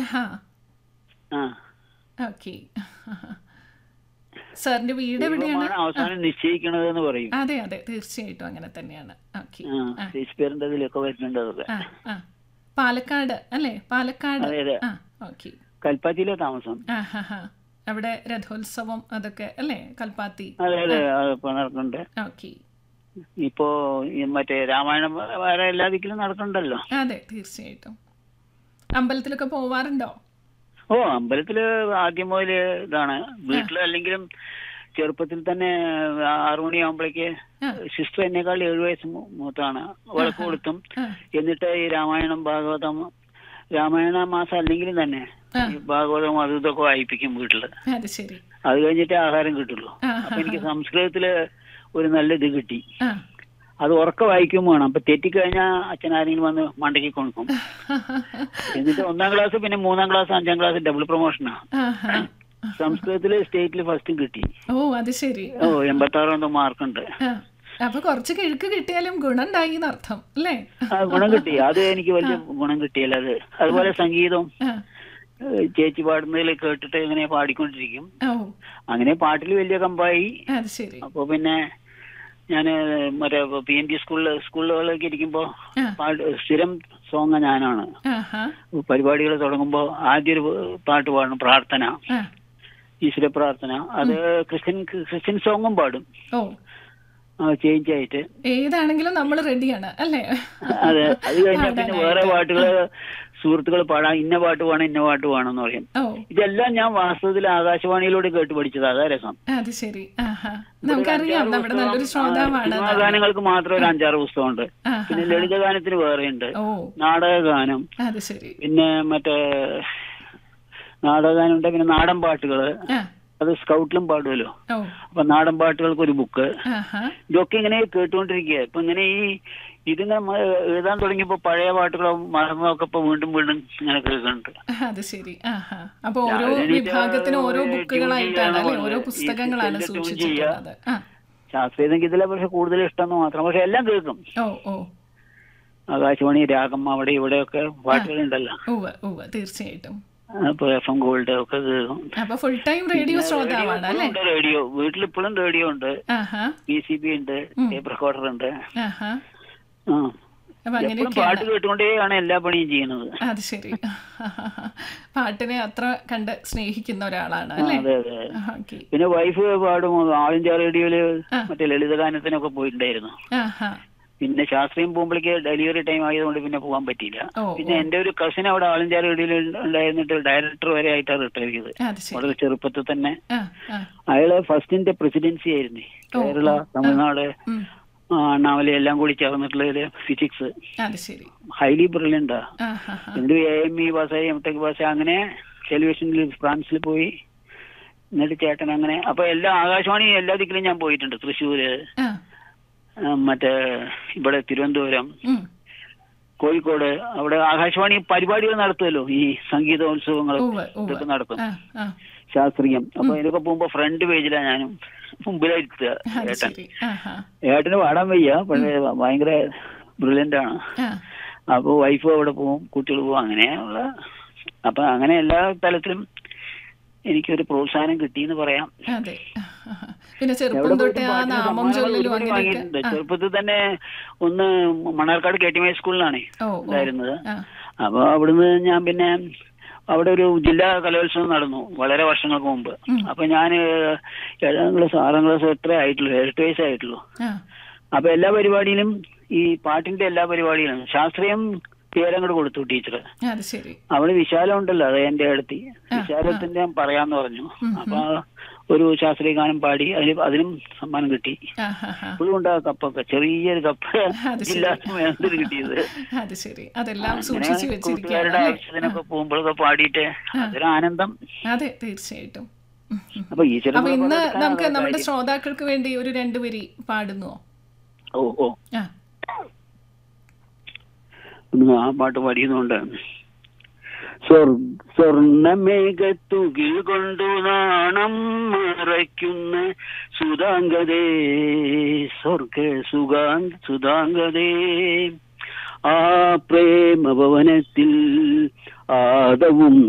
ആഹാ ആ ഓക്കെ സാറിന്റെ വീട് എവിടെയാണ് ദൈവമാണ് അവസാനം നിശ്ചയിക്കണത് എന്ന് പറയും അതെ അതെ തീർച്ചയായിട്ടും അങ്ങനെ തന്നെയാണ് ഓക്കെ ആ ഷേക്സ്പിയറിന്റെ ഇതിലൊക്കെ വരുന്നുണ്ട് അതൊക്കെ ആ ആ പാലക്കാട് അല്ലേ പാലക്കാട് അതെ അതെ ആ ഓക്കെ കൽപ്പാത്തിയിലെ താമസം ആ ഹാ ഹാ അവിടെ രഥോത്സവം അതൊക്കെ അല്ലേ കൽപ്പാത്തി അതെ അതെ അതിപ്പോ നടക്കുന്നുണ്ട് ഓക്കെ ഇപ്പോ ഈ മറ്റേ രാമായണം വേറെ എല്ലാ ദിക്കിലും നടക്കണ്ടല്ലോ അതെ തീർച്ചയായിട്ടും അമ്പലത്തിലൊക്കെ പോവാറുണ്ടോ ഓ അമ്പലത്തില് ആദ്യം മുതൽ ഇതാണ് വീട്ടിൽ അല്ലെങ്കിലും ചെറുപ്പത്തിൽ തന്നെ ആറു മണിയാകുമ്പോഴേക്ക് ആ. സിസ്റ്റർ എന്നെക്കാൾ ഏഴു വയസ്സ് മൂ- മൂത്താണ് വിളക്ക് കൊടുത്തും ആ എന്നിട്ട് ഈ രാമായണം ഭാഗവതം രാമായണ മാസം അല്ലെങ്കിലും തന്നെ ആ. ഈ ഭാഗവതം അതും ഇതൊക്കെ വായിപ്പിക്കും വീട്ടില് അത് ശരി അത് കഴിഞ്ഞിട്ടേ ആഹാരം കിട്ടുള്ളൂ ആ, അപ്പൊ എനിക്ക് സംസ്കൃതത്തില് ഒരു നല്ല ഇത് കിട്ടി ആ അത് ഉറക്ക വായിക്കും വേണം അപ്പൊ തെറ്റിക്കഴിഞ്ഞാൽ അച്ഛൻ ആരെങ്കിലും വന്ന് മണ്ടയ്ക്ക് കൊടുക്കും എന്നിട്ട് ഒന്നാം ക്ലാസ് പിന്നെ മൂന്നാം ക്ലാസ് അഞ്ചാം ക്ലാസ് ഡബിൾ പ്രൊമോഷനാ ആഹാ. സംസ്കൃതത്തില് സ്റ്റേറ്റിൽ ഫസ്റ്റും കിട്ടി ഓ അത് ശരി ഓ എൺപത്തി ആറോ എന്തോ മാർക്കുണ്ട് ആ അപ്പൊ കുറച്ച് കിഴക്ക് കിട്ടിയാലും ഗുണം ഉണ്ടായി എന്നർത്ഥം അല്ലേ ആ ഗുണം കിട്ടി അത് എനിക്ക് വലിയ ഗുണം കിട്ടിയല്ല അത് അതുപോലെ സംഗീതം ആ ഏഹ് ചേച്ചി പാടുന്നതിൽ കേട്ടിട്ട് ഇങ്ങനെ പാടിക്കൊണ്ടിരിക്കും ഓ അങ്ങനെ പാട്ടിൽ വലിയ കമ്പായി അത് ശരി അപ്പൊ പിന്നെ ഞാൻ മറ്റേ പി എൻ ഡി സ്കൂളിൽ സ്കൂളുകളിലേക്ക് ഇരിക്കുമ്പോ ആ പാട്ട് സ്ഥിരം സോങ് ഞാനാണ് ആഹാ പരിപാടികൾ തുടങ്ങുമ്പോ ആദ്യം ഒരു പാട്ട് പാടണം പ്രാർത്ഥന ആ ഈശ്വര പ്രാർത്ഥന അത് ക്രിസ്ത്യൻ ക്രിസ്ത്യൻ സോങ്ങും പാടും ഓ ചേഞ്ച് ആയിട്ട് ഏതാണെങ്കിലും നമ്മൾ റെഡിയാണ് അല്ലേ അതെ അത് കഴിഞ്ഞാൽ പിന്നെ വേറെ പാട്ടുകള് സുഹൃത്തുക്കൾ പാടാം ഇന്ന പാട്ട് വേണം ഇന്ന പാട്ട് വേണം എന്ന് പറയും ഓ ഇതെല്ലാം ഞാൻ വാസ്തവത്തിൽ ആകാശവാണിയിലൂടെ കേട്ട് പഠിച്ചത് അതാ രസം അത് ശരി ആഹാ നമുക്കറിയാം നമ്മുടെ നല്ലൊരു ശ്രോതാവാണ് സിനിമാ ഗാനങ്ങൾക്ക് മാത്രം ഒരു അഞ്ചാറ് പുസ്തകമുണ്ട് ആഹാ. പിന്നെ ലളിതഗാനത്തിന് വേറെയുണ്ട് ഓ നാടകഗാനം അത് ശരി പിന്നെ മറ്റേ നാടകഗാനുണ്ട് പിന്നെ നാടൻ പാട്ടുകള് ആ അത് സ്കൗട്ടിലും പാടുമല്ലോ ഓ അപ്പൊ നാടൻ പാട്ടുകൾക്ക് ഒരു ബുക്ക് ആഹാ ഇതൊക്കെ ഇങ്ങനെ കേട്ടുകൊണ്ടിരിക്കുക ഇപ്പൊ ഇങ്ങനെ ഈ ഇതിങ്ങനെ മ- എഴുതാൻ തുടങ്ങിയപ്പോ പഴയ പാട്ടുകളോ മറന്നതൊക്കെ ഇപ്പൊ വീണ്ടും വീണ്ടും ഇങ്ങനെ കേൾക്കുന്നുണ്ട് അത് ശരി ആഹാ അപ്പൊ ഓരോ രാവിലെ എണീറ്റ് വിഭാഗത്തിനും ഓരോ ട്യൂൺ ബുക്കുകളായിട്ടാണ് അല്ലെ ചെയ്യാൻ ഓരോ ഈ പുസ്തകങ്ങളാണ് സിസ്റ്റത്തിന്റെ ട്യൂൺ സൂക്ഷിച്ചിട്ടുള്ളത് ആ ശാസ്ത്രീയ സംഗീതത്തിലെ പക്ഷെ കൂടുതൽ ഇഷ്ടം മാത്രം പക്ഷെ എല്ലാം കേൾക്കും ഓ ഓ ആകാശവാണി രാഗം അവിടെ ഇവിടെയൊക്കെ പാട്ടുകളുണ്ടല്ലോ ഉവ്വ് ഉവ്വ് തീർച്ചയായിട്ടും അപ്പൊ എഫ് എം ഗോൾഡ് ഒക്കെ കേൾക്കും അപ്പൊ ഫുൾ ടൈം റേഡിയോ ശ്രോതാവാണ് അല്ലെ റേഡിയോ വീട്ടിൽ ഇപ്പോഴും റേഡിയോ ഉണ്ട് ആഹാ പി സി ബി ഉണ്ട് ടേപ്പ് റെക്കോർഡർ ഉണ്ട് ആഹാ ആ അപ്പൊ എപ്പോഴും അങ്ങനെയൊക്കെയാണ് പാട്ട് കേട്ടുകൊണ്ടേയാണ് എല്ലാ പണിയും ചെയ്യുന്നത് അത് ശരി പാട്ടിനെ അത്ര കണ്ട് സ്നേഹിക്കുന്ന ഒരാളാണ് ആ, അല്ലേ അതെ അതെ ഓക്കെ പിന്നെ വൈഫ് പാടും ആൾ ഇന്ത്യ റേഡിയോയില് ആ. മറ്റേ ലളിതഗാനത്തിനൊക്കെ പോയിട്ടുണ്ടായിരുന്നു ആഹാ പിന്നെ ശാസ്ത്രീയം പോകുമ്പോഴേക്ക് ഡെലിവറി ടൈം ആയതുകൊണ്ട് പിന്നെ പോകാൻ പറ്റിയില്ല ഓ പിന്നെ എന്റെ ഒരു കസിൻ അവിടെ ആൾ ഇന്ത്യ റേഡിയോയിൽ ഉണ്ടായിരുന്നിട്ട് ഡയറക്ടർ വരെ ആയിട്ടാണ് റിട്ടയർ ചെയ്തത് അത് ശരി വളരെ ചെറുപ്പത്തിൽ തന്നെ ആ ആ അയാള് ഫസ്റ്റിന്റെ പ്രസിഡൻസി ആയിരുന്നു കേരള തമിഴ്നാട് ഉം. ആ, അണ്ണാമല എല്ലാം കൂടി ചേർന്നിട്ടുള്ള ഫിസിക്സ് അത് ശരി ഹൈലി ബ്രില്യൻ്റാ ആഹാ എന്നിട്ട് എ എം ഇ പാസ്സായി എം ടെക് പാസ്സായി അങ്ങനെ ടെലിവിഷനിൽ ഫ്രാൻസിൽ പോയി എന്നിട്ട് ചേട്ടൻ അങ്ങനെ അപ്പൊ എല്ലാ ആകാശവാണി എല്ലാ ദിക്കിലും ഞാൻ പോയിട്ടുണ്ട് തൃശ്ശൂര് ആ ആ, മറ്റേ ഇവിടെ തിരുവനന്തപുരം ഉം. കോഴിക്കോട് അവിടെ ആകാശവാണി പരിപാടികൾ നടത്തുമല്ലോ ഈ സംഗീതോത്സവങ്ങളും ഉവ്വ് ഉവ്വ് ഇതൊക്കെ നടത്തും ആ ആ ശാസ്ത്രീയം അപ്പൊ ഇതിനൊക്കെ പോകുമ്പോ ഫ്രണ്ട് പേജിലാണ് ഞാനും മുമ്പിലായിരുത്തുക അത് ഏട്ടൻ ശരി ആഹാ ഏട്ടന് പാടാൻ വയ്യ പക്ഷേ ഭയങ്കര ബ്രില്യൻ്റ് ആണ് ആ അപ്പൊ വൈഫ് അവിടെ പോവും കുട്ടികൾ പോവും അങ്ങനെയുള്ള അപ്പൊ അങ്ങനെ എല്ലാ തലത്തിലും എനിക്കൊരു പ്രോത്സാഹനം കിട്ടിയെന്ന് പറയാം അതെ ആഹാ. പിന്നെ ചെറുപ്പം എവിടെ തൊട്ടേ പോയിട്ടും ആ പാട്ടിന് നാമം സമ്മാനങ്ങൾ ചൊല്ലലും ഒരുപാട് വാങ്ങിയിട്ടുണ്ട് അങ്ങനെയൊക്കെ ആ. ചെറുപ്പത്തിൽ തന്നെ ഒന്ന് മണ്ണാർക്കാട് കെ ടി മൈ സ്കൂളിലാണ് ഓ ഓ ഉണ്ടായിരുന്നത് ആ അപ്പൊ അവിടുന്ന് ഞാൻ പിന്നെ അവിടെ ഒരു ജില്ലാ കലോത്സവം നടന്നു വളരെ വർഷങ്ങൾക്ക് മുമ്പ് ഉം. അപ്പൊ ഞാൻ ഏഴാം ക്ലാസ് ആറാം ക്ലാസ് എത്ര ആയിട്ടുള്ളൂ എട്ട് വയസ്സായിട്ടുള്ളൂ ആ അപ്പൊ എല്ലാ പരിപാടിയിലും ഈ പാട്ടിന്റെ എല്ലാ പരിപാടിയിലും ശാസ്ത്രീയം പേരങ്ങോട്ട് കൊടുത്തു ടീച്ചർ അത് ശരി അവള് വിശാലം ഉണ്ടല്ലോ അത് എന്റെ അടുത്ത് ആ, വിശാലത്തിന്റെ ഞാൻ പറയാന്ന് പറഞ്ഞു ഉം, അപ്പൊ ഒരു ശാസ്ത്രീയ ഗാനം പാടി അതിന് അതിനും സമ്മാനം കിട്ടി ആഹാ ഇപ്പോഴും ഉണ്ട് ആ കപ്പൊക്കെ ചെറിയൊരു കപ്പ് അത് ശരി. ജില്ലാ മേളത്തിൽ കിട്ടിയത് അത് ശരി അതെല്ലാം അങ്ങനെ സൂക്ഷിച്ചു വെച്ചിരിക്കുകയാണ് കൂട്ടുകാരുടെ അല്ലേ ആവശ്യത്തിനൊക്കെ പോകുമ്പോഴൊക്കെ പാടിയിട്ട് അതൊരു ആനന്ദം അതെ തീർച്ചയായിട്ടും ഉം, ഉം. അപ്പൊ ഈശ്വരൻ അപ്പൊ ഇന്ന് പ്രഭാതത്തിലാണ് നമുക്ക് അതൊക്കെ നമ്മുടെ കാര്യം. ശ്രോതാക്കൾക്ക് വേണ്ടി ഒരു രണ്ടുപേരി പാടുന്നുവോ ഓ ഓ ആ ഒന്ന് ആ പാട്ട് പാടിയതുകൊണ്ട് സ്വർ സ്വർണമേഘത്തുകിൽ കൊണ്ടു നാണം മറയ്ക്കുന്ന സുതാംഗതേ സ്വർഗ സുഗാന്ത സുതാംഗതേ ആ പ്രേമഭവനത്തിൽ ആദവും